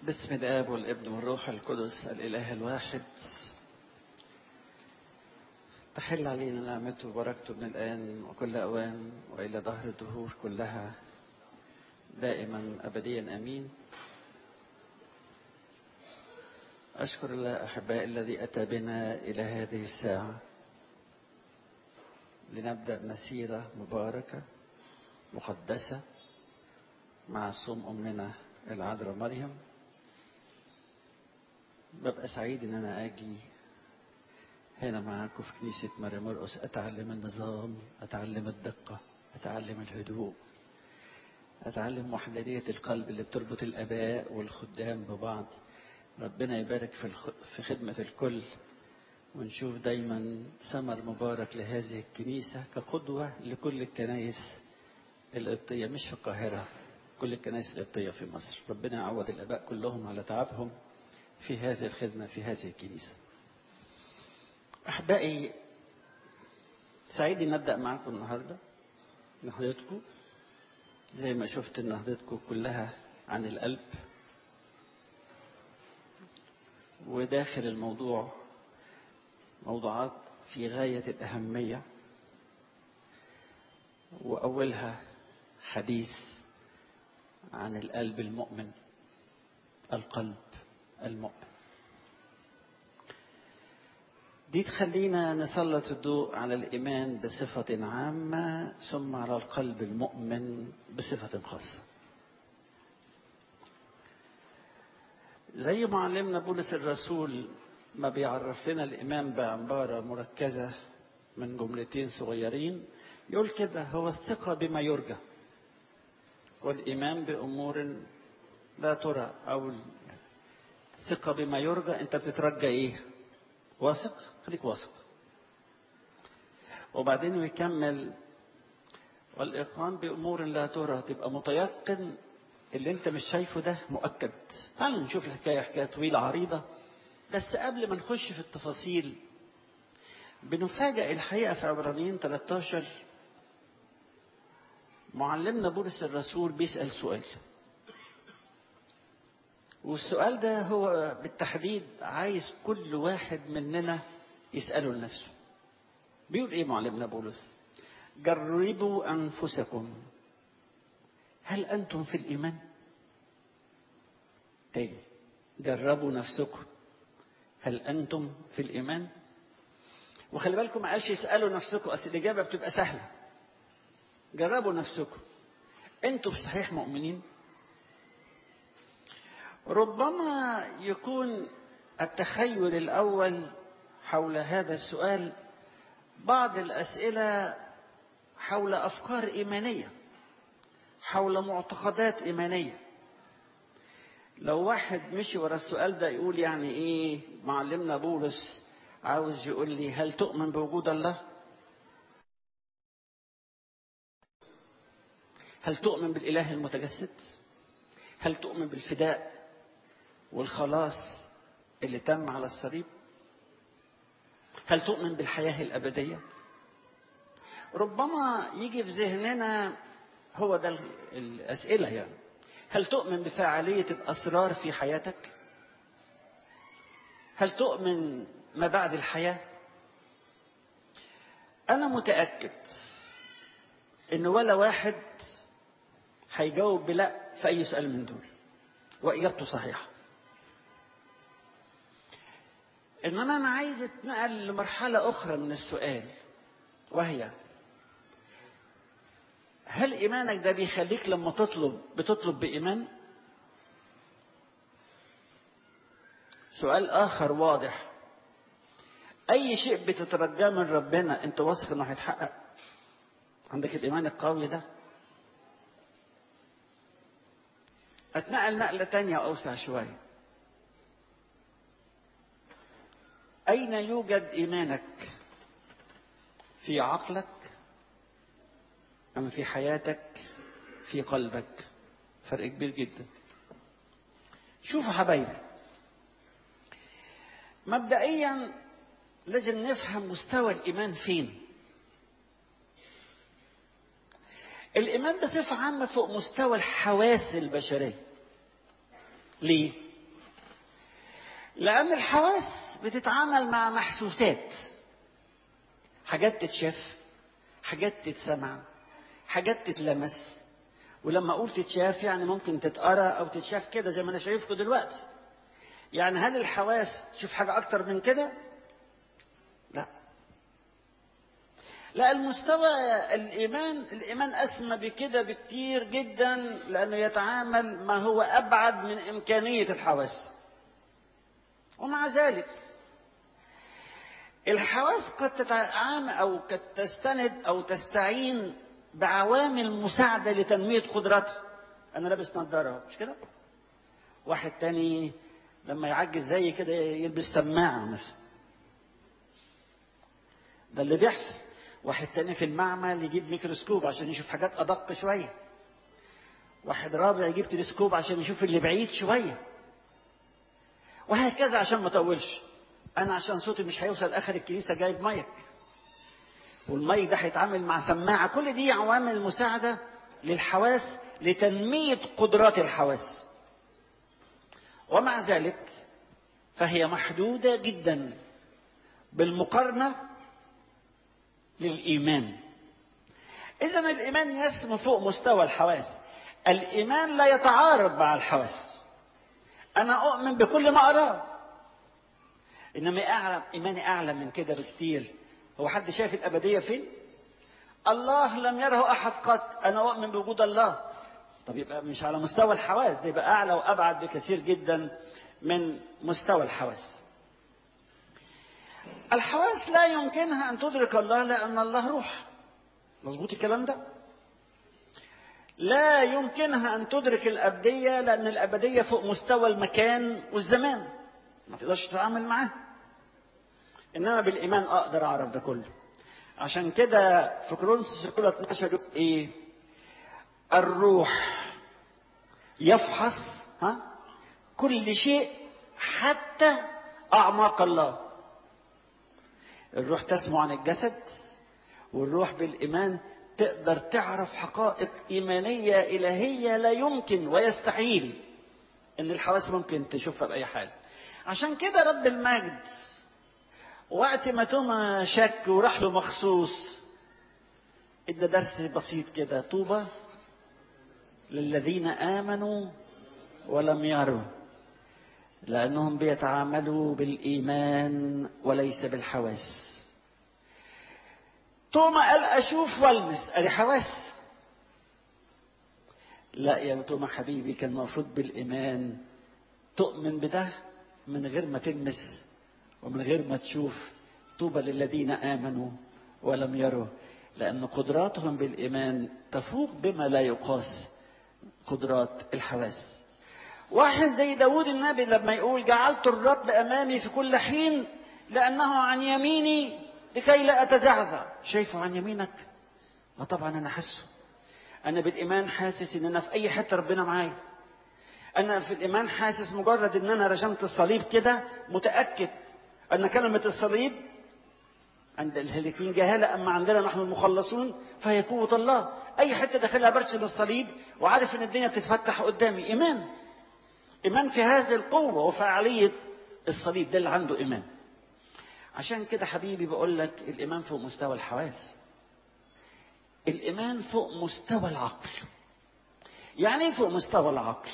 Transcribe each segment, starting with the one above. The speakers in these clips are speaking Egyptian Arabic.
باسم الآب والابن والروح القدس الإله الواحد تحل علينا نعمته وبركته من الآن وكل أوان وإلى دهر الدهور كلها دائما أبديا أمين أشكر الله أحبائي الذي أتى بنا إلى هذه الساعة لنبدأ مسيرة مباركة مقدسة مع صوم أمنا العذراء مريم ببقى سعيد إن أنا أجي هنا معاكم في كنيسة مريم مرقس أتعلم النظام أتعلم الدقة أتعلم الهدوء أتعلم وحدانية القلب اللي بتربط الآباء والخدام ببعض ربنا يبارك في الخ... في خدمة الكل ونشوف دايما ثمر مبارك لهذه الكنيسة كقدوة لكل الكنائس القبطية مش في القاهرة كل الكنائس القبطية في مصر ربنا يعوض الآباء كلهم على تعبهم في هذه الخدمة في هذه الكنيسة أحبائي سعيد إن أبدأ معكم النهاردة نهضتكم زي ما شفت نهضتكم كلها عن القلب وداخل الموضوع موضوعات في غاية الأهمية وأولها حديث عن القلب المؤمن القلب المؤمن دي تخلينا نسلط الضوء على الإيمان بصفة عامة ثم على القلب المؤمن بصفة خاصة زي معلمنا بولس الرسول ما بيعرف لنا الإيمان بعبارة مركزة من جملتين صغيرين يقول كده هو الثقة بما يرجى والإيمان بأمور لا ترى أو الثقة بما يرجى أنت بتترجى إيه واثق خليك واثق وبعدين يكمل والإقام بأمور لا ترى تبقى متيقن اللي انت مش شايفه ده مؤكد تعالوا نشوف الحكاية حكاية طويلة عريضة بس قبل ما نخش في التفاصيل بنفاجأ الحقيقة في عبرانيين 13 معلمنا بولس الرسول بيسأل سؤال والسؤال ده هو بالتحديد عايز كل واحد مننا يسأله لنفسه بيقول ايه معلمنا بولس جربوا أنفسكم هل أنتم في الإيمان تاني جربوا نفسكم هل أنتم في الإيمان وخلي بالكم ما قالش يسألوا نفسكم أصل الإجابة بتبقى سهلة جربوا نفسكم أنتم صحيح مؤمنين ربما يكون التخيل الأول حول هذا السؤال بعض الأسئلة حول أفكار إيمانية حول معتقدات إيمانية لو واحد مشي ورا السؤال ده يقول يعني إيه معلمنا بولس عاوز يقول لي هل تؤمن بوجود الله هل تؤمن بالإله المتجسد هل تؤمن بالفداء والخلاص اللي تم على الصليب هل تؤمن بالحياة الأبدية ربما يجي في ذهننا هو ده الأسئلة يعني هل تؤمن بفاعلية الأسرار في حياتك هل تؤمن ما بعد الحياة أنا متأكد إن ولا واحد هيجاوب بلا في أي سؤال من دول وإجابته صحيحة إنما أنا عايز أتنقل لمرحلة أخرى من السؤال وهي هل إيمانك ده بيخليك لما تطلب بتطلب بإيمان؟ سؤال آخر واضح أي شيء بتترجاه من ربنا أنت واثق إنه هيتحقق؟ عندك الإيمان القوي ده؟ أتنقل نقلة تانية أوسع شوية أين يوجد إيمانك؟ في عقلك أما في حياتك في قلبك فرق كبير جدا شوفوا حبايبي مبدئيا لازم نفهم مستوى الإيمان فين الإيمان بصفة عامة فوق مستوى الحواس البشرية ليه؟ لأن الحواس بتتعامل مع محسوسات حاجات تتشاف حاجات تتسمع حاجات تتلمس ولما اقول تتشاف يعني ممكن تتقرا او تتشاف كده زي ما انا شايفكم دلوقتي يعني هل الحواس تشوف حاجه اكتر من كده لا لا المستوى الايمان الايمان اسمى بكده بكتير جدا لانه يتعامل ما هو ابعد من امكانيه الحواس ومع ذلك الحواس قد تتعامل او قد تستند او تستعين بعوامل مساعدة لتنمية قدراته أنا لابس نظارة مش كده؟ واحد تاني لما يعجز زي كده يلبس سماعة مثلا ده اللي بيحصل واحد تاني في المعمل يجيب ميكروسكوب عشان يشوف حاجات أدق شوية واحد رابع يجيب تلسكوب عشان يشوف اللي بعيد شوية وهكذا عشان ما اطولش انا عشان صوتي مش هيوصل اخر الكنيسه جايب مايك والمايك ده هيتعامل مع سماعه كل دي عوامل مساعده للحواس لتنميه قدرات الحواس ومع ذلك فهي محدوده جدا بالمقارنه للايمان اذا الايمان يسمو فوق مستوى الحواس الايمان لا يتعارض مع الحواس انا اؤمن بكل ما اراه انما اعلم ايماني اعلى من كده بكتير هو حد شايف الابديه فين الله لم يره احد قط انا اؤمن بوجود الله طب يبقى مش على مستوى الحواس ده يبقى اعلى وابعد بكثير جدا من مستوى الحواس الحواس لا يمكنها ان تدرك الله لان الله روح مظبوط الكلام ده لا يمكنها ان تدرك الابديه لان الابديه فوق مستوى المكان والزمان ما تقدرش تتعامل معاه انما بالايمان اقدر اعرف ده كله عشان كده في كورنثوس الاولى 12 يقول ايه الروح يفحص ها كل شيء حتى اعماق الله الروح تسمع عن الجسد والروح بالايمان تقدر تعرف حقائق ايمانيه الهيه لا يمكن ويستحيل ان الحواس ممكن تشوفها باي حال عشان كده رب المجد وقت ما توما شك وراح له مخصوص ادى درس بسيط كده طوبى للذين امنوا ولم يروا لانهم بيتعاملوا بالايمان وليس بالحواس توما قال اشوف والمس ادي حواس لا يا توما حبيبي كان المفروض بالايمان تؤمن بده من غير ما تلمس ومن غير ما تشوف طوبى للذين امنوا ولم يروا لان قدراتهم بالايمان تفوق بما لا يقاس قدرات الحواس واحد زي داود النبي لما يقول جعلت الرب امامي في كل حين لانه عن يميني لكي لا اتزعزع شايفه عن يمينك ما طبعا انا حاسه انا بالايمان حاسس ان انا في اي حته ربنا معايا انا في الايمان حاسس مجرد ان انا رجمت الصليب كده متاكد ان كلمه الصليب عند الهالكين جهاله اما عندنا نحن المخلصون فهي قوه الله اي حته داخلها برشم الصليب وعارف ان الدنيا بتتفتح قدامي ايمان ايمان في هذه القوه وفعاليه الصليب ده اللي عنده ايمان عشان كده حبيبي بقول لك الايمان فوق مستوى الحواس الايمان فوق مستوى العقل يعني ايه فوق مستوى العقل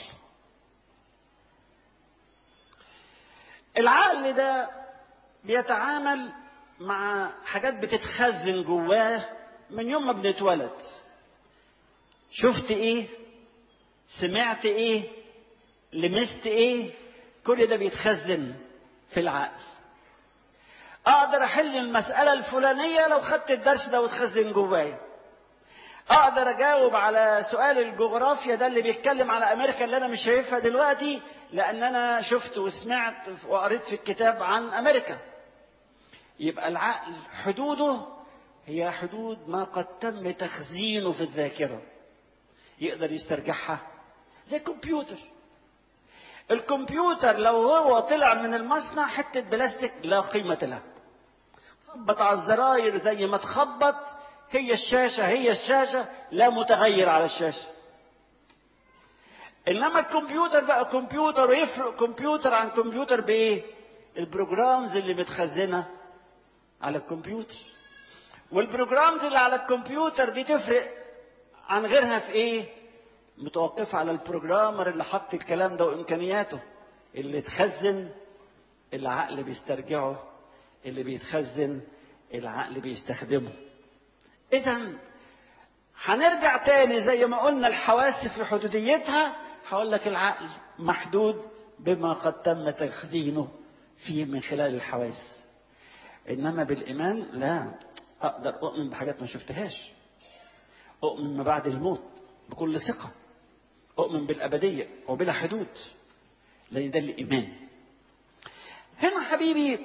العقل ده بيتعامل مع حاجات بتتخزن جواه من يوم ما بنتولد شفت ايه سمعت ايه لمست ايه كل ده بيتخزن في العقل اقدر احل المساله الفلانيه لو خدت الدرس ده واتخزن جوايا اقدر اجاوب على سؤال الجغرافيا ده اللي بيتكلم على امريكا اللي انا مش شايفها دلوقتي لان انا شفت وسمعت وقريت في الكتاب عن امريكا يبقى العقل حدوده هي حدود ما قد تم تخزينه في الذاكره يقدر يسترجعها زي الكمبيوتر الكمبيوتر لو هو طلع من المصنع حته بلاستيك لا قيمه له خبط على الزراير زي ما تخبط هي الشاشة هي الشاشة لا متغير على الشاشة انما الكمبيوتر بقى كمبيوتر ويفرق كمبيوتر عن كمبيوتر بايه البروجرامز اللي متخزنه على الكمبيوتر والبروجرامز اللي على الكمبيوتر دي تفرق عن غيرها في ايه متوقفة على البروجرامر اللي حط الكلام ده وامكانياته اللي تخزن العقل بيسترجعه اللي بيتخزن العقل بيستخدمه اذا هنرجع تاني زي ما قلنا الحواس في حدوديتها هقول لك العقل محدود بما قد تم تخزينه فيه من خلال الحواس انما بالايمان لا اقدر اؤمن بحاجات ما شفتهاش اؤمن ما بعد الموت بكل ثقه اؤمن بالابديه وبلا حدود لان ده الايمان هنا حبيبي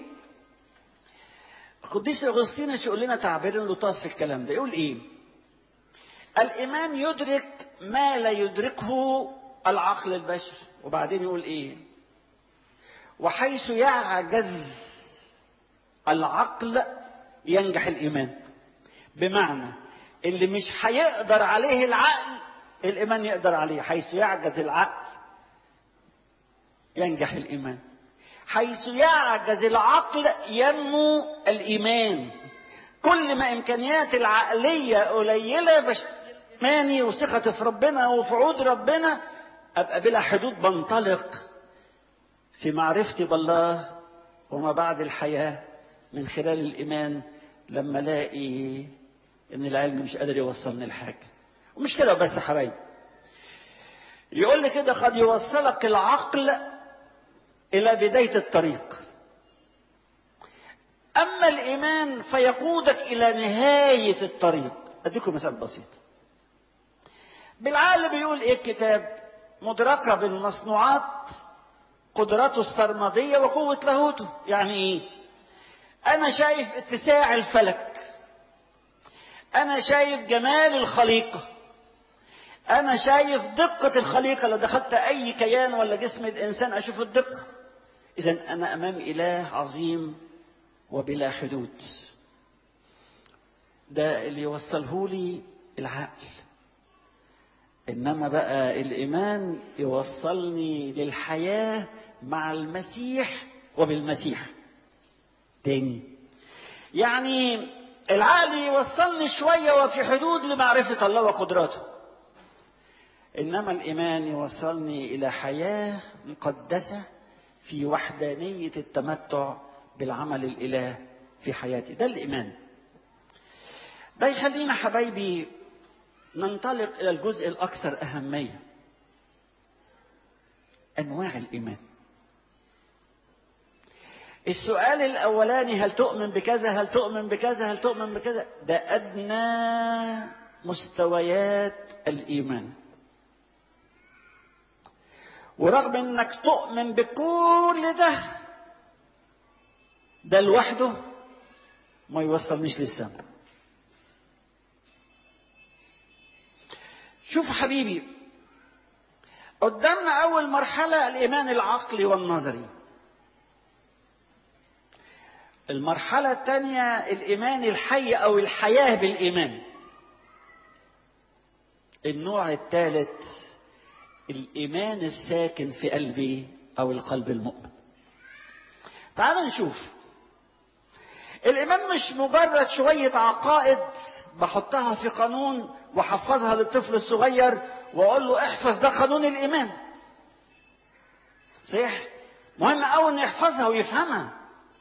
القديس اغسطينوس يقول لنا تعبيرين لطاف في الكلام ده يقول ايه الايمان يدرك ما لا يدركه العقل البشري وبعدين يقول ايه وحيث يعجز العقل ينجح الايمان بمعنى اللي مش هيقدر عليه العقل الايمان يقدر عليه حيث يعجز العقل ينجح الايمان حيث يعجز العقل ينمو الايمان كل ما امكانيات العقليه قليله بش ايماني وثقتي في ربنا وفي وعود ربنا ابقى بلا حدود بنطلق في معرفتي بالله وما بعد الحياه من خلال الايمان لما الاقي ان العلم مش قادر يوصلني لحاجه ومش كده بس يا حبايبي يقول لي كده قد يوصلك العقل الى بدايه الطريق اما الايمان فيقودك الى نهايه الطريق اديكم مثال بسيط بالعقل بيقول ايه الكتاب مدركه بالمصنوعات قدرته السرمديه وقوه لاهوته يعني ايه انا شايف اتساع الفلك انا شايف جمال الخليقه انا شايف دقه الخليقه لو دخلت اي كيان ولا جسم الانسان اشوف الدقه اذا انا امام اله عظيم وبلا حدود ده اللي يوصله لي العقل انما بقى الايمان يوصلني للحياه مع المسيح وبالمسيح تاني يعني العقل يوصلني شويه وفي حدود لمعرفه الله وقدراته انما الايمان يوصلني الى حياه مقدسه في وحدانيه التمتع بالعمل الاله في حياتي ده الايمان ده يخلينا حبايبي ننطلق الى الجزء الاكثر اهميه انواع الايمان السؤال الاولاني هل تؤمن بكذا هل تؤمن بكذا هل تؤمن بكذا ده ادنى مستويات الايمان ورغم انك تؤمن بكل ده ده لوحده ما يوصلنيش للسماء شوف حبيبي قدامنا اول مرحله الايمان العقلي والنظري المرحله الثانيه الايمان الحي او الحياه بالايمان النوع الثالث الايمان الساكن في قلبي او القلب المؤمن تعال نشوف الايمان مش مجرد شويه عقائد بحطها في قانون واحفظها للطفل الصغير واقول له احفظ ده قانون الايمان صحيح مهم قوي انه يحفظها ويفهمها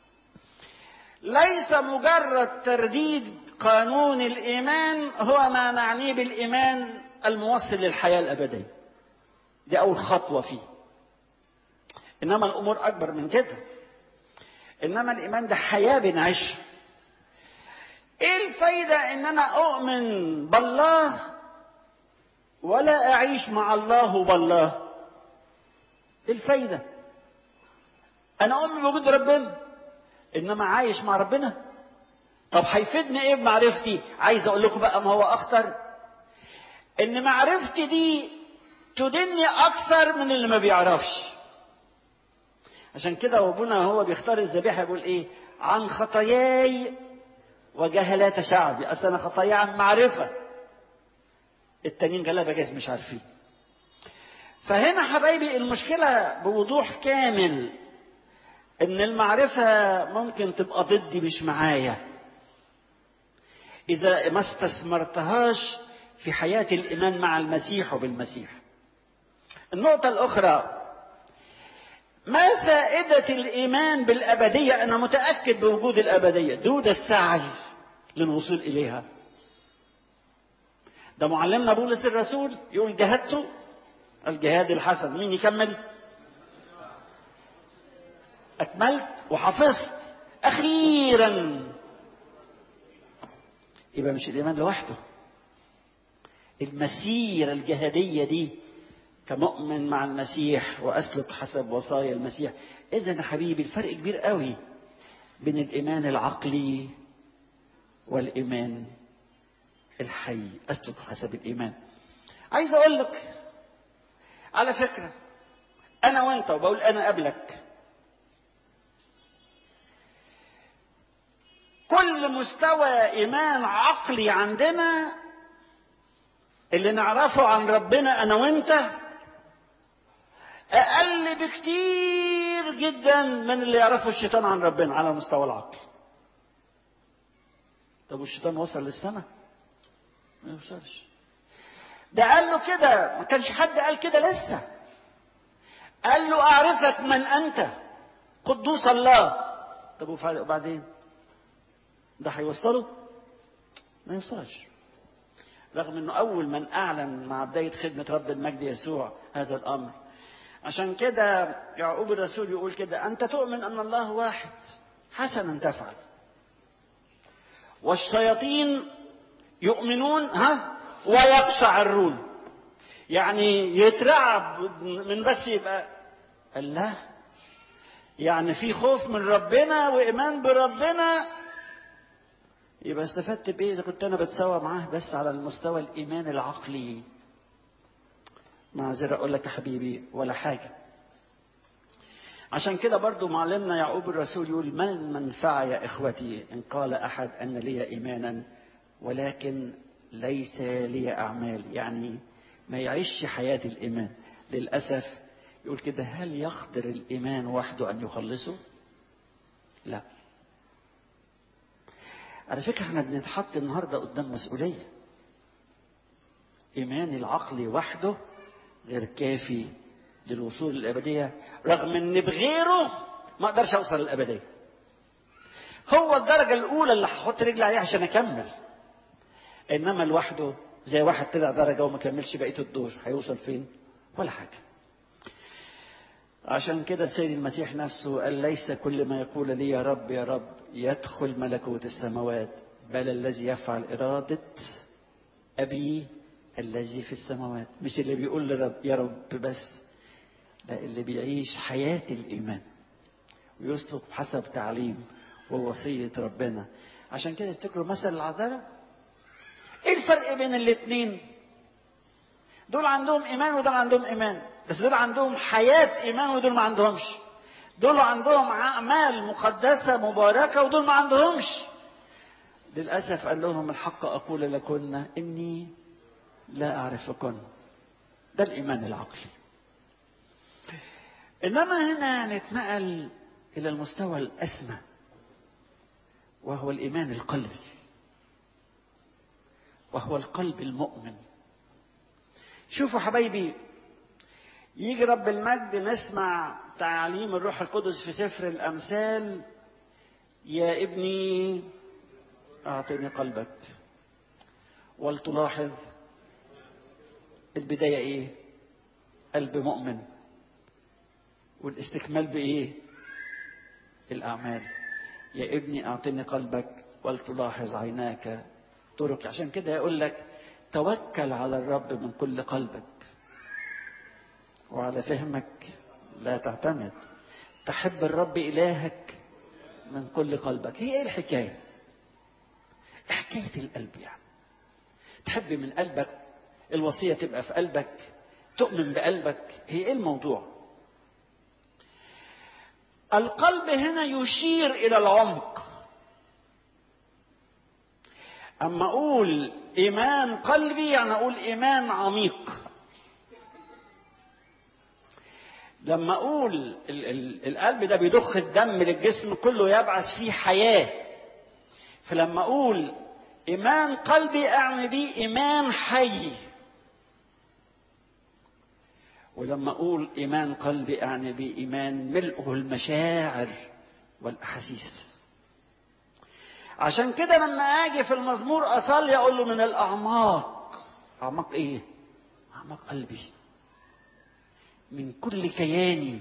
ليس مجرد ترديد قانون الايمان هو ما نعنيه بالايمان الموصل للحياه الابديه دي اول خطوه فيه انما الامور اكبر من كده انما الايمان ده حياه بنعيشها ايه الفايده ان انا اؤمن بالله ولا اعيش مع الله بالله ايه الفايده انا اؤمن بوجود ربنا انما عايش مع ربنا طب هيفيدني ايه بمعرفتي عايز اقول لكم بقى ما هو اخطر ان معرفتي دي تدني اكثر من اللي ما بيعرفش عشان كده وابونا هو بيختار الذبيحه يقول ايه عن خطاياي وجهلات شعبي اصل انا خطايا عن معرفه التانيين غلابه جايز مش عارفين فهنا حبايبي المشكلة بوضوح كامل ان المعرفة ممكن تبقى ضدي مش معايا اذا ما استثمرتهاش في حياة الايمان مع المسيح وبالمسيح النقطة الاخرى ما فائدة الايمان بالابدية انا متأكد بوجود الابدية دون السعي للوصول اليها ده معلمنا بولس الرسول يقول جهدت الجهاد الحسن مين يكمل أكملت وحفظت أخيرا يبقى مش الإيمان لوحده المسيرة الجهادية دي كمؤمن مع المسيح وأسلك حسب وصايا المسيح إذا يا حبيبي الفرق كبير قوي بين الإيمان العقلي والإيمان الحي أسلك حسب الإيمان عايز أقول لك على فكرة أنا وأنت وبقول أنا قبلك كل مستوى إيمان عقلي عندنا اللي نعرفه عن ربنا أنا وأنت أقل بكتير جدا من اللي يعرفه الشيطان عن ربنا على مستوى العقل طب والشيطان وصل للسماء ما يوصلش ده قال له كده ما كانش حد قال كده لسه قال له أعرفك من أنت قدوس الله طب وبعدين ده هيوصله ما يوصلش رغم انه اول من اعلن مع بدايه خدمه رب المجد يسوع هذا الامر عشان كده يعقوب الرسول يقول كده انت تؤمن ان الله واحد حسنا تفعل والشياطين يؤمنون ها ويقشعرون يعني يترعب من بس يبقى الله يعني في خوف من ربنا وايمان بربنا يبقى استفدت بايه اذا كنت انا بتساوى معاه بس على المستوى الايمان العقلي معذرة اقول لك يا حبيبي ولا حاجة عشان كده برضو معلمنا يعقوب الرسول يقول ما المنفعة يا اخوتي ان قال احد ان لي ايمانا ولكن ليس لي اعمال يعني ما يعيش حياة الايمان للاسف يقول كده هل يقدر الايمان وحده ان يخلصه لا على فكرة احنا بنتحط النهاردة قدام مسؤولية إيماني العقلي وحده غير كافي للوصول للأبدية رغم إن بغيره ما أقدرش أوصل للأبدية هو الدرجة الأولى اللي هحط رجلي عليها عشان أكمل إنما لوحده زي واحد طلع درجة وما كملش بقية الدور هيوصل فين؟ ولا حاجة عشان كده السيد المسيح نفسه قال ليس كل ما يقول لي يا رب يا رب يدخل ملكوت السماوات بل الذي يفعل إرادة أبي الذي في السماوات مش اللي بيقول لرب يا رب بس لا اللي بيعيش حياة الإيمان ويسلك بحسب تعليم ووصية ربنا عشان كده تفتكروا مثل العذراء ايه الفرق بين الاثنين دول عندهم ايمان ودول عندهم ايمان بس دول عندهم حياة ايمان ودول ما عندهمش دول عندهم اعمال مقدسة مباركة ودول ما عندهمش للأسف قال لهم الحق أقول لكن إني لا أعرفكن ده الإيمان العقلي إنما هنا نتنقل إلى المستوى الأسمى وهو الإيمان القلبي وهو القلب المؤمن شوفوا حبايبي يجي رب المجد نسمع تعاليم الروح القدس في سفر الأمثال يا ابني أعطني قلبك ولتلاحظ البداية إيه؟ قلب مؤمن والاستكمال بإيه؟ الأعمال يا ابني أعطني قلبك ولتلاحظ عيناك طرق عشان كده يقول لك توكل على الرب من كل قلبك وعلى فهمك لا تعتمد تحب الرب إلهك من كل قلبك هي ايه الحكاية حكاية القلب يعني تحب من قلبك الوصية تبقى في قلبك تؤمن بقلبك هي ايه الموضوع القلب هنا يشير إلى العمق أما أقول إيمان قلبي يعني أقول إيمان عميق لما اقول ال ال القلب ده بيضخ الدم للجسم كله يبعث فيه حياه فلما اقول ايمان قلبي اعني بيه ايمان حي ولما اقول ايمان قلبي اعني بيه ايمان ملئه المشاعر والاحاسيس عشان كده لما اجي في المزمور اصلي اقول له من الاعماق اعماق ايه اعماق قلبي من كل كياني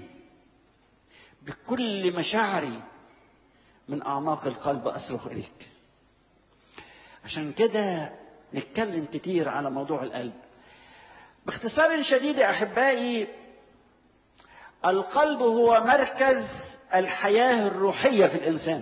بكل مشاعري من اعماق القلب اصرخ اليك عشان كده نتكلم كتير على موضوع القلب باختصار شديد يا احبائي القلب هو مركز الحياه الروحيه في الانسان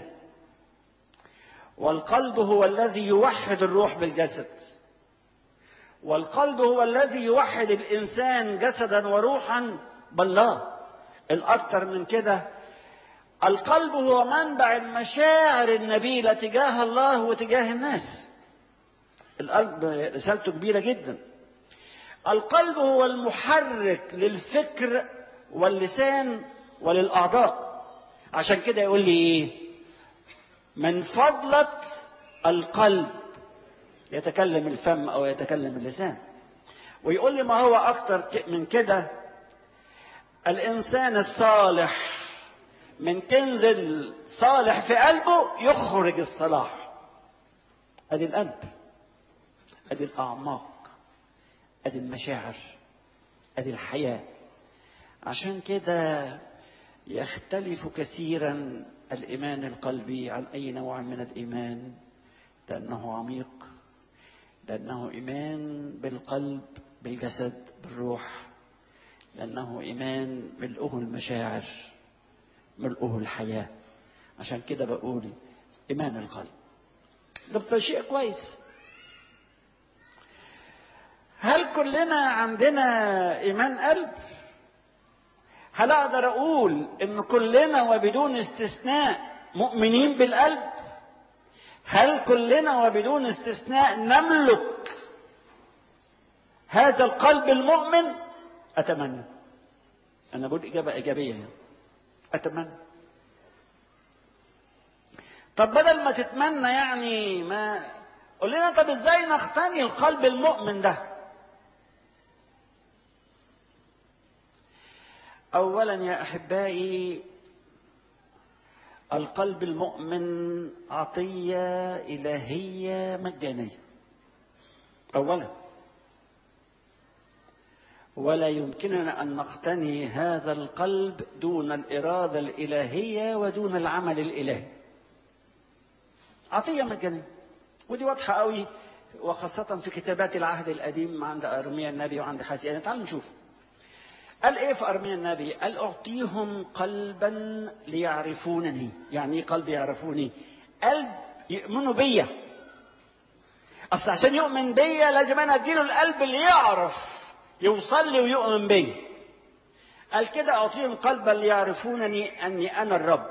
والقلب هو الذي يوحد الروح بالجسد والقلب هو الذي يوحد الانسان جسدا وروحا بالله الاكثر من كده القلب هو منبع المشاعر النبيله تجاه الله وتجاه الناس القلب رسالته كبيره جدا القلب هو المحرك للفكر واللسان وللاعضاء عشان كده يقول لي ايه من فضله القلب يتكلم الفم او يتكلم اللسان ويقول لي ما هو اكتر من كده الانسان الصالح من كنز صالح في قلبه يخرج الصلاح ادي القلب ادي الاعماق ادي المشاعر ادي الحياه عشان كده يختلف كثيرا الايمان القلبي عن اي نوع من الايمان لانه عميق لأنه إيمان بالقلب بالجسد بالروح لأنه إيمان ملؤه المشاعر ملؤه الحياة عشان كده بقول إيمان القلب ده شيء كويس هل كلنا عندنا إيمان قلب؟ هل أقدر أقول إن كلنا وبدون استثناء مؤمنين بالقلب؟ هل كلنا وبدون استثناء نملك هذا القلب المؤمن اتمنى انا بقول اجابه ايجابيه يعني. اتمنى طب بدل ما تتمنى يعني ما قول لنا طب ازاي نقتني القلب المؤمن ده اولا يا احبائي القلب المؤمن عطية إلهية مجانية أولا ولا يمكننا أن نقتني هذا القلب دون الإرادة الإلهية ودون العمل الإلهي عطية مجانية ودي واضحة قوي وخاصة في كتابات العهد القديم عند أرميا النبي وعند حسين تعالوا نشوف قال ايه في ارميا النبي قال اعطيهم قلبا ليعرفونني يعني ايه قلب يعرفوني قلب يؤمنوا بيا اصل عشان يؤمن بيا لازم انا اديله القلب اللي يعرف يوصل لي ويؤمن بيا قال كده اعطيهم قلبا ليعرفونني اني انا الرب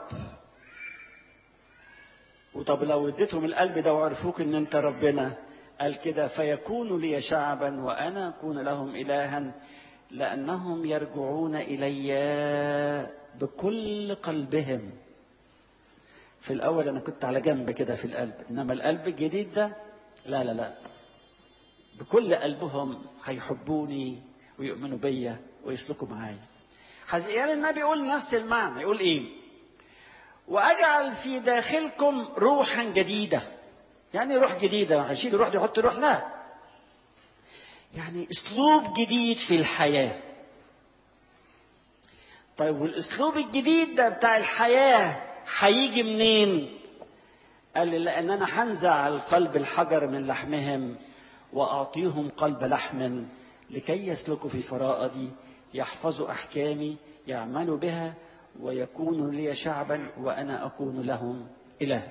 وطب لو اديتهم القلب ده وعرفوك ان انت ربنا قال كده فيكونوا لي شعبا وانا اكون لهم الها لأنهم يرجعون إلي بكل قلبهم في الأول أنا كنت على جنب كده في القلب إنما القلب الجديد ده لا لا لا بكل قلبهم هيحبوني ويؤمنوا بيا ويسلكوا معايا حزقيان النبي يقول نفس المعنى يقول ايه واجعل في داخلكم روحا جديده يعني روح جديده هيشيل روح دي يحط روح لا يعني اسلوب جديد في الحياه طيب والاسلوب الجديد ده بتاع الحياه هيجي منين قال لي لان انا هنزع القلب الحجر من لحمهم واعطيهم قلب لحم لكي يسلكوا في فرائضي يحفظوا احكامي يعملوا بها ويكونوا لي شعبا وانا اكون لهم الها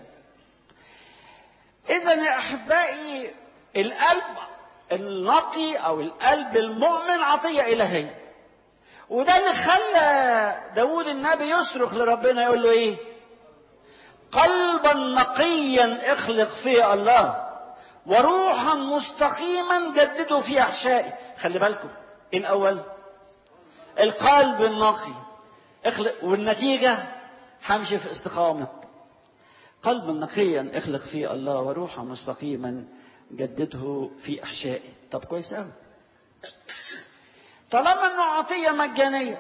اذا يا احبائي القلب النقي او القلب المؤمن عطيه الهيه وده اللي خلى داود النبي يصرخ لربنا يقول له ايه قلبا نقيا اخلق فيه الله وروحا مستقيما جددوا في احشائي خلي بالكم ايه الاول القلب النقي اخلق والنتيجة همشي في استقامة قلبا نقيا اخلق فيه الله وروحا مستقيما جدده في احشائي طب كويس قوي طالما انه عطيه مجانيه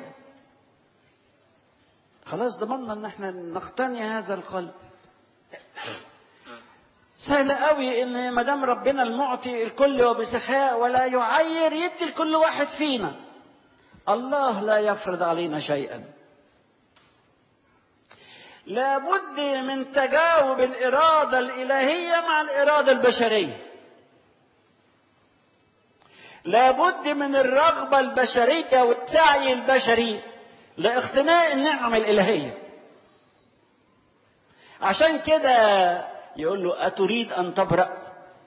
خلاص ضمننا ان احنا نقتني هذا القلب سهل قوي ان ما دام ربنا المعطي الكل وبسخاء ولا يعير يدي لكل واحد فينا الله لا يفرض علينا شيئا لابد من تجاوب الاراده الالهيه مع الاراده البشريه لابد من الرغبه البشريه والسعي البشري لاقتناء النعم الالهيه عشان كده يقول له أتريد أن تبرأ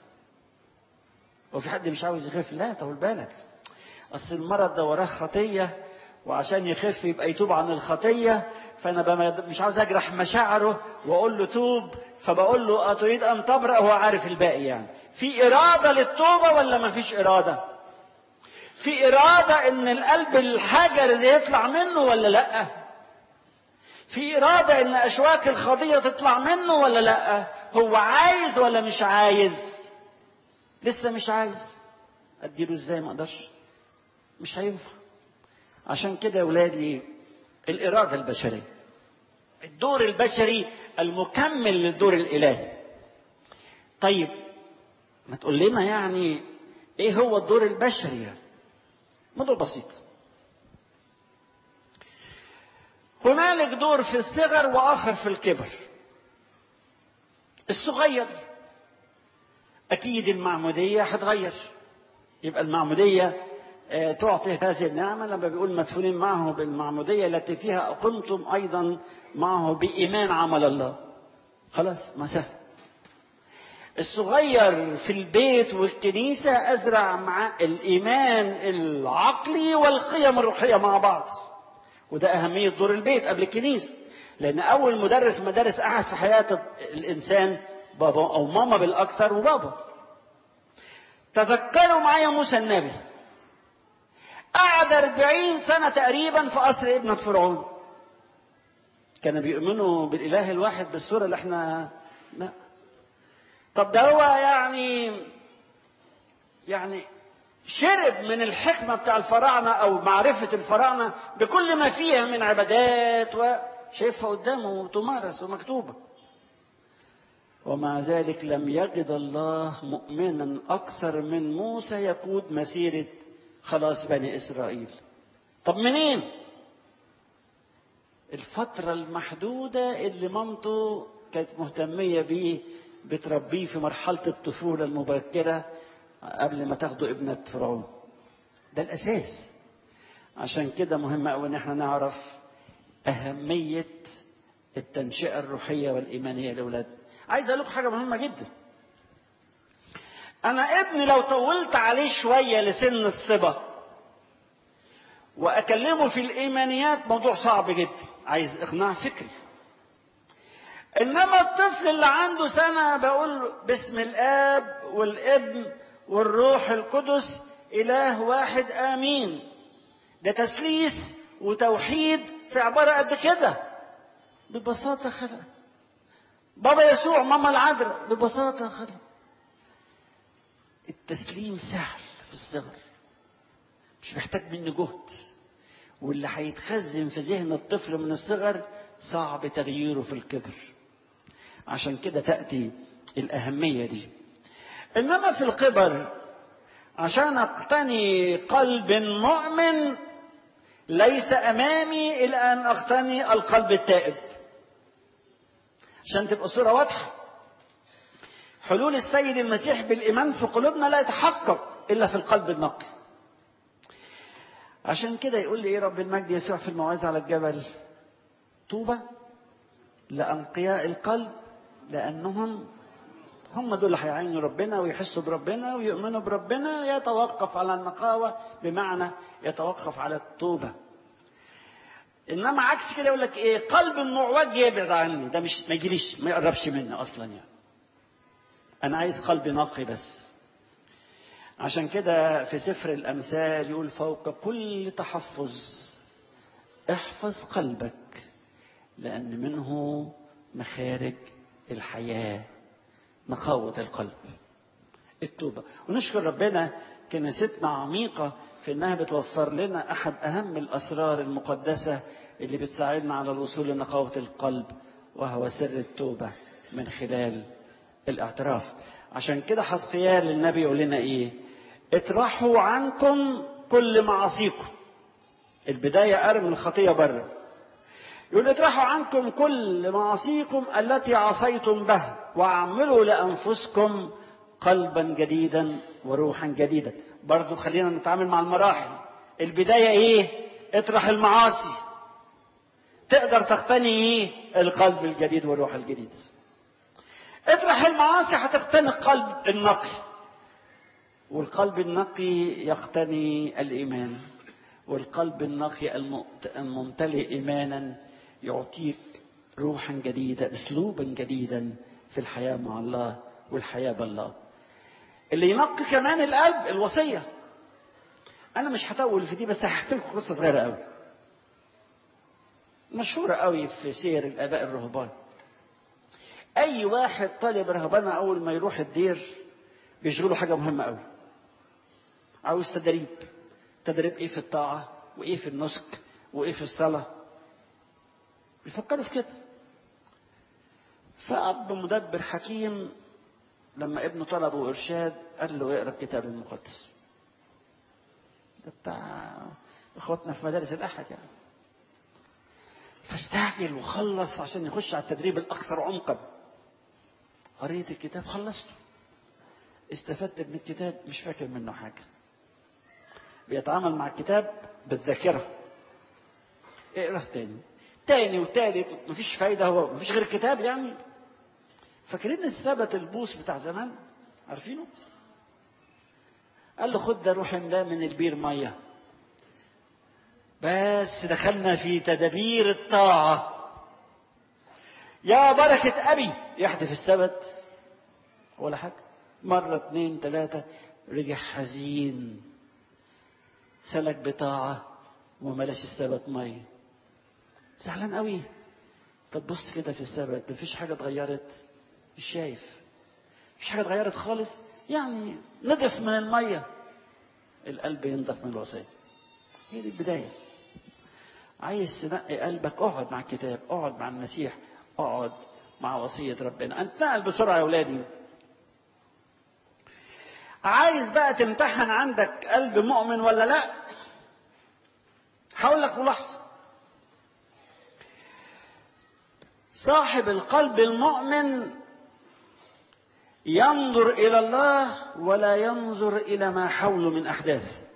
وفي حد مش عاوز يخف لا طول بالك أصل المرض ده وراه خطية وعشان يخف يبقى يتوب عن الخطية فأنا مش عاوز أجرح مشاعره وأقول له توب فبقول له أتريد أن تبرأ هو عارف الباقي يعني في إرادة للتوبة ولا ما فيش إرادة في إرادة إن القلب الحجر اللي يطلع منه ولا لأ في إرادة إن أشواك الخطية تطلع منه ولا لأ هو عايز ولا مش عايز لسه مش عايز أديله إزاي ما أقدرش مش هينفع عشان كده يا ولادي الإرادة البشرية الدور البشري المكمل للدور الإلهي طيب ما تقول لنا يعني إيه هو الدور البشري يعني موضوع بسيط هنالك دور في الصغر واخر في الكبر الصغير اكيد المعموديه هتغير يبقى المعموديه تعطي هذه النعمه لما بيقول مدفونين معه بالمعموديه التي فيها اقمتم ايضا معه بايمان عمل الله خلاص ما سهل الصغير في البيت والكنيسه ازرع مع الايمان العقلي والقيم الروحيه مع بعض وده أهمية دور البيت قبل الكنيسة لأن أول مدرس مدارس قعد في حياة الإنسان بابا أو ماما بالأكثر وبابا تذكروا معايا موسى النبي قعد أربعين سنة تقريبا في قصر ابنة فرعون كانوا بيؤمنوا بالإله الواحد بالصورة اللي احنا لا طب ده هو يعني يعني شرب من الحكمة بتاع الفراعنة أو معرفة الفراعنة بكل ما فيها من عبادات وشايفها قدامه تمارس ومكتوبة ومع ذلك لم يجد الله مؤمنا أكثر من موسى يقود مسيرة خلاص بني إسرائيل طب منين؟ الفترة المحدودة اللي مامته كانت مهتمية بيه بتربيه في مرحلة الطفولة المبكرة قبل ما تاخدوا ابنة فرعون ده الأساس عشان كده مهم قوي إن احنا نعرف أهمية التنشئة الروحية والإيمانية لأولاد عايز أقول لكم حاجة مهمة جدا أنا ابني لو طولت عليه شوية لسن الصبا وأكلمه في الإيمانيات موضوع صعب جدا عايز إقناع فكري إنما الطفل اللي عنده سنة بقول باسم الآب والابن والروح القدس إله واحد آمين ده تسليس وتوحيد في عبارة قد كده ببساطة خلق بابا يسوع ماما العذراء ببساطة خلق التسليم سهل في الصغر مش محتاج منه جهد واللي هيتخزن في ذهن الطفل من الصغر صعب تغييره في الكبر عشان كده تأتي الأهمية دي إنما في الكبر عشان أقتني قلب مؤمن ليس أمامي إلا أن أقتني القلب التائب عشان تبقى الصورة واضحة حلول السيد المسيح بالإيمان في قلوبنا لا يتحقق إلا في القلب النقي عشان كده يقول لي إيه رب المجد يسوع في الموعظة على الجبل طوبى لأنقياء القلب لأنهم هم دول اللي هيعينوا ربنا ويحسوا بربنا ويؤمنوا بربنا يتوقف على النقاوة بمعنى يتوقف على التوبة إنما عكس كده يقول لك إيه قلب معوج يبعد عني ده مش ما يجيليش ما يقربش مني أصلا يعني أنا عايز قلب نقي بس عشان كده في سفر الأمثال يقول فوق كل تحفظ احفظ قلبك لأن منه مخارج الحياة نقاوة القلب التوبة ونشكر ربنا كنيستنا عميقة في انها بتوفر لنا احد اهم الاسرار المقدسة اللي بتساعدنا على الوصول لنقاوة القلب وهو سر التوبة من خلال الاعتراف عشان كده حسقيال النبي يقول لنا ايه اطرحوا عنكم كل معاصيكم البداية ارمي الخطية بره يقول اطرحوا عنكم كل معاصيكم التي عصيتم به واعملوا لانفسكم قلبا جديدا وروحا جديدا برضو خلينا نتعامل مع المراحل البداية ايه اطرح المعاصي تقدر تقتني ايه القلب الجديد والروح الجديد اطرح المعاصي هتقتني القلب النقي والقلب النقي يقتني الايمان والقلب النقي الممتلئ ايمانا يعطيك روحا جديدة اسلوبا جديدا في الحياة مع الله والحياة بالله اللي ينقي كمان القلب الوصية أنا مش هطول في دي بس هحكي لكم قصة صغيرة قوي مشهورة قوي في سير الآباء الرهبان أي واحد طالب رهبنة أول ما يروح الدير بيشغله حاجة مهمة قوي عاوز تدريب تدريب إيه في الطاعة وإيه في النسك وإيه في الصلاة بيفكروا في كده فأب مدبر حكيم لما ابنه طلبه إرشاد قال له اقرا الكتاب المقدس ده بتاع اخواتنا في مدارس الأحد يعني فاستعجل وخلص عشان يخش على التدريب الأكثر عمقا قريت الكتاب خلصته استفدت من الكتاب مش فاكر منه حاجة بيتعامل مع الكتاب بالذاكرة اقرا تاني تاني وتالت مفيش فايدة هو مفيش غير الكتاب يعني فاكرين السبت البوس بتاع زمان عارفينه قال له خد ده روح املاه من البير ميه بس دخلنا في تدابير الطاعة يا بركة أبي يحدث السبت ولا حاجة مرة اتنين تلاتة رجع حزين سلك بطاعة وملاش السبت مية زعلان قوي طب بص كده في السبت مفيش حاجة اتغيرت مش شايف مفيش حاجة اتغيرت خالص يعني نضف من المية القلب ينضف من الوصية هي دي البداية عايز تنقي قلبك اقعد مع الكتاب اقعد مع المسيح اقعد مع وصية ربنا انتقل بسرعة يا أولادي عايز بقى تمتحن عندك قلب مؤمن ولا لا هقول لك ملاحظة صاحب القلب المؤمن ينظر إلى الله ولا ينظر إلى ما حوله من أحداث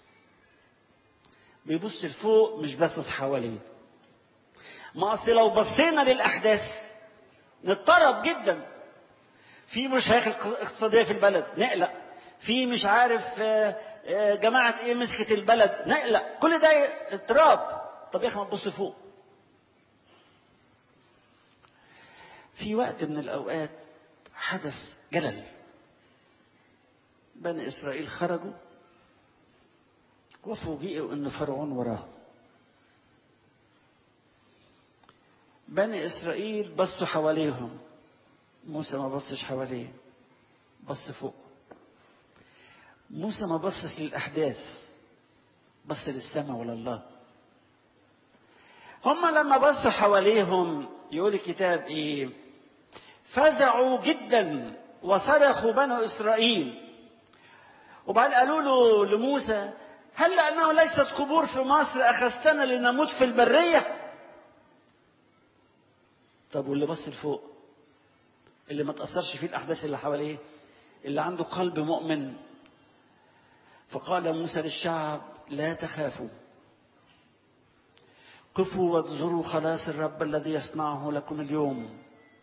بيبص لفوق مش باصص حواليه ما أصل لو بصينا للأحداث نضطرب جدا في مشاكل اقتصادية في البلد نقلق في مش عارف جماعة ايه مسكت البلد نقلق كل ده اضطراب طب يا اخي ما تبص فوق في وقت من الأوقات حدث جلل بني إسرائيل خرجوا وفوجئوا أن فرعون وراهم بني إسرائيل بصوا حواليهم موسى ما بصش حواليه بص فوق موسى ما بصش للأحداث بص للسماء ولله هم لما بصوا حواليهم يقول الكتاب ايه فزعوا جدا وصرخوا بنو اسرائيل وبعدين قالوا له لموسى هل لانه ليست قبور في مصر اخذتنا لنموت في البريه طب واللي بص لفوق اللي ما تاثرش فيه الاحداث اللي حواليه اللي عنده قلب مؤمن فقال موسى للشعب لا تخافوا قفوا وانظروا خلاص الرب الذي يصنعه لكم اليوم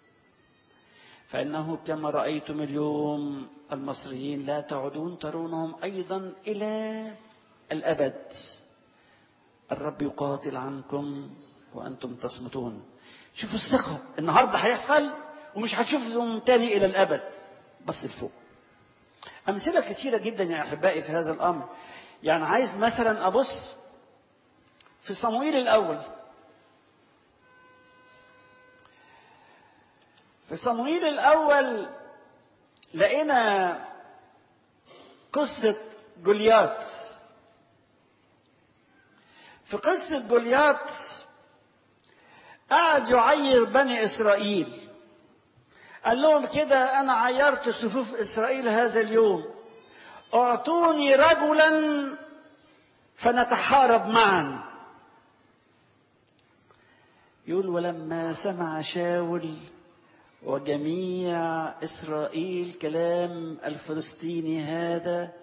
فإنه كما رأيتم اليوم المصريين لا تعودون ترونهم أيضا إلى الأبد الرب يقاتل عنكم وأنتم تصمتون شوفوا الثقة النهاردة هيحصل ومش هتشوفهم تاني إلى الأبد بس لفوق أمثلة كثيرة جدا يا أحبائي في هذا الأمر يعني عايز مثلا أبص في صموئيل الأول في صموئيل الأول لقينا قصة جوليات في قصة جوليات قعد يعير بني إسرائيل قال لهم كده أنا عيرت صفوف إسرائيل هذا اليوم اعطوني رجلا فنتحارب معا يقول ولما سمع شاول وجميع إسرائيل كلام الفلسطيني هذا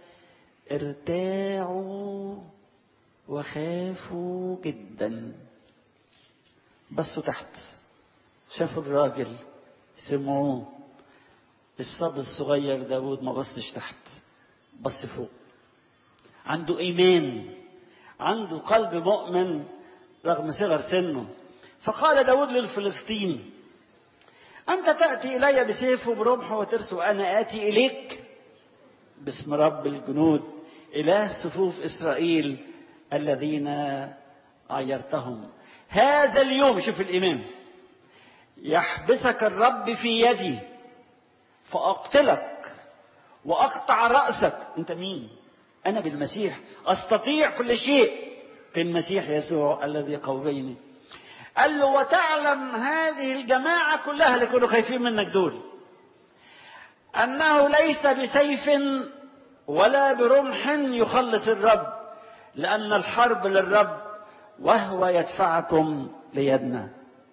ارتاعوا وخافوا جدا بصوا تحت شافوا الراجل سمعوه الصبي الصغير داود ما بصش تحت بص فوق عنده إيمان عنده قلب مؤمن رغم صغر سنه فقال داود للفلسطيني أنت تأتي إلي بسيف وبرمح وترس وأنا آتي إليك باسم رب الجنود إله صفوف إسرائيل الذين عيرتهم هذا اليوم شوف الإمام يحبسك الرب في يدي فأقتلك وأقطع رأسك أنت مين أنا بالمسيح أستطيع كل شيء في المسيح يسوع الذي قويني قال له وتعلم هذه الجماعة كلها اللي كانوا خايفين منك دول أنه ليس بسيف ولا برمح يخلص الرب لأن الحرب للرب وهو يدفعكم ليدنا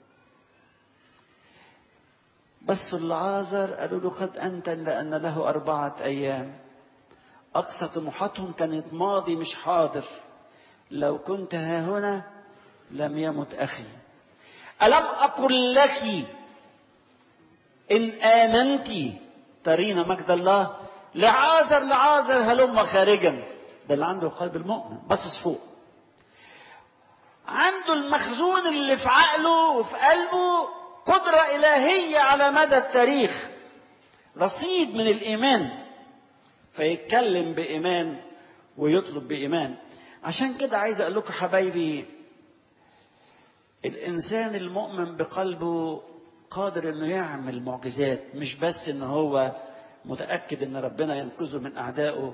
بس العازر قالوا له قد أنتن لأن له أربعة أيام أقصى طموحاتهم كانت ماضي مش حاضر لو كنت ها هنا لم يمت أخي ألم أقل لك إن آمنت ترين مجد الله لعازر لعازر هلم خارجا ده اللي عنده القلب المؤمن بصص فوق عنده المخزون اللي في عقله وفي قلبه قدرة إلهية على مدى التاريخ رصيد من الإيمان فيتكلم بإيمان ويطلب بإيمان عشان كده عايز أقول لكم حبايبي الإنسان المؤمن بقلبه قادر إنه يعمل معجزات مش بس إن هو متأكد إن ربنا ينقذه من أعدائه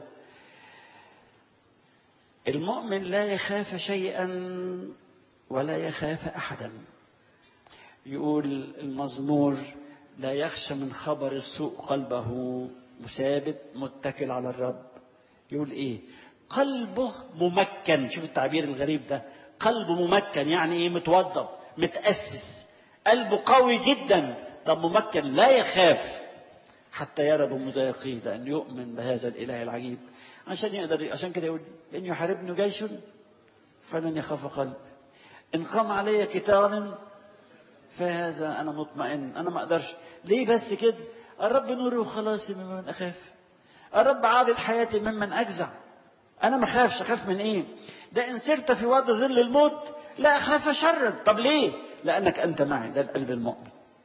المؤمن لا يخاف شيئا ولا يخاف أحدا يقول المزمور لا يخشى من خبر السوء قلبه مثابت متكل على الرب يقول ايه قلبه ممكن شوف التعبير الغريب ده قلبه ممكن يعني ايه متوظف متأسس قلبه قوي جدا طب ممكن لا يخاف حتى يرى بمضايقيه لأن يؤمن بهذا الإله العجيب عشان يقدر عشان كده يقول إن يحاربني جيش فلن يخاف قلب إن قام علي قتال فهذا أنا مطمئن أنا ما أقدرش ليه بس كده الرب نوري وخلاصي ممن أخاف الرب عادل حياتي ممن أجزع أنا ما أخافش أخاف من إيه ده إن سرت في وادي ظل الموت لا أخاف شرا طب ليه لأنك أنت معي ده القلب المؤمن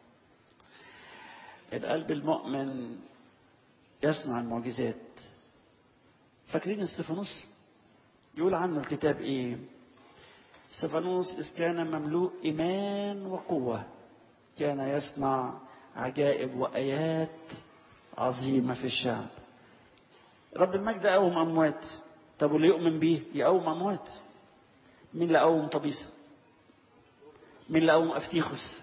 القلب المؤمن يصنع المعجزات فاكرين استفانوس يقول عنه الكتاب ايه استفانوس إذ كان مملوء إيمان وقوة كان يصنع عجائب وآيات عظيمة في الشعب رب المجد قوم أموات طب واللي يؤمن بيه يقوم أموات مين اللي قوم طبيسة مين اللي قوم أفتيخس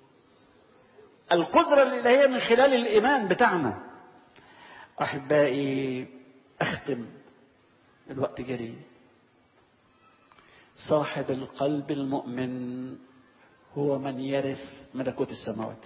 القدرة الإلهية من خلال الإيمان بتاعنا أحبائي أختم الوقت جري صاحب القلب المؤمن هو من يرث ملكوت السماوات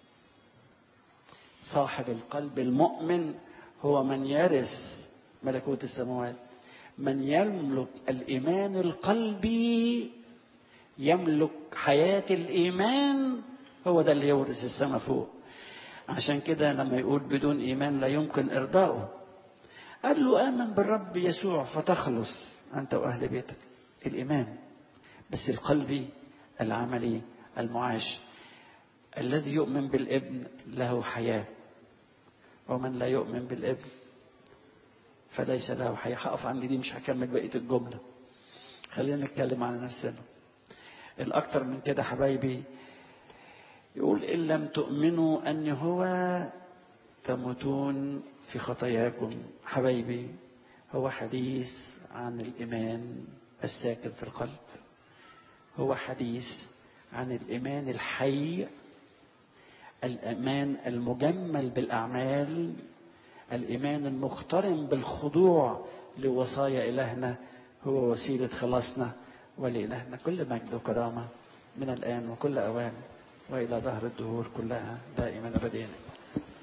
صاحب القلب المؤمن هو من يرث ملكوت السماوات من يملك الإيمان القلبي يملك حياة الإيمان هو ده اللي يورث السماء فوق عشان كده لما يقول بدون إيمان لا يمكن إرضائه قال له آمن بالرب يسوع فتخلص أنت وأهل بيتك الإيمان بس القلبي العملي المعاش الذي يؤمن بالابن له حياة ومن لا يؤمن بالابن فليس له حياة هقف عندي دي مش هكمل بقية الجملة خلينا نتكلم عن نفسنا الأكتر من كده حبايبي يقول إن لم تؤمنوا أني هو تموتون في خطاياكم حبايبي هو حديث عن الإيمان الساكن في القلب هو حديث عن الإيمان الحي الإيمان المجمل بالأعمال الإيمان المقترن بالخضوع لوصايا إلهنا هو وسيلة خلاصنا ولإلهنا كل مجد وكرامة من الآن وكل أوان وإلى ظهر الدهور كلها دائما أبدين